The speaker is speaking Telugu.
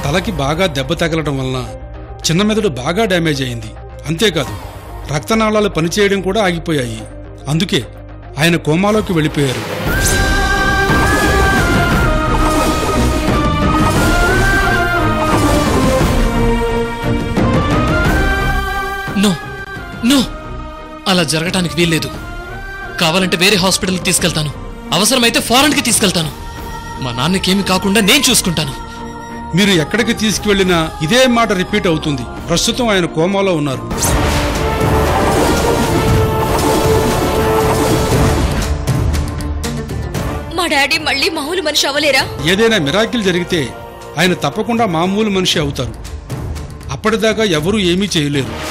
తలకి బాగా దెబ్బ తగలడం వలన చిన్న మెదడు బాగా డ్యామేజ్ అయింది అంతేకాదు రక్తనాళాలు పనిచేయడం కూడా ఆగిపోయాయి అందుకే ఆయన కోమాలోకి వెళ్ళిపోయారు నో నో అలా జరగటానికి వీల్లేదు కావాలంటే వేరే హాస్పిటల్కి తీసుకెళ్తాను అవసరమైతే ఫారెన్కి తీసుకెళ్తాను మా నాన్నకేమి కాకుండా నేను చూసుకుంటాను మీరు ఎక్కడికి తీసుకువెళ్ళినా ఇదే మాట రిపీట్ అవుతుంది ప్రస్తుతం ఆయన కోమాలో ఉన్నారు మా డాడీ మళ్ళీ మామూలు మనిషి అవ్వలేరా ఏదైనా మిరాకిల్ జరిగితే ఆయన తప్పకుండా మామూలు మనిషి అవుతారు అప్పటిదాకా ఎవరూ ఏమీ చేయలేరు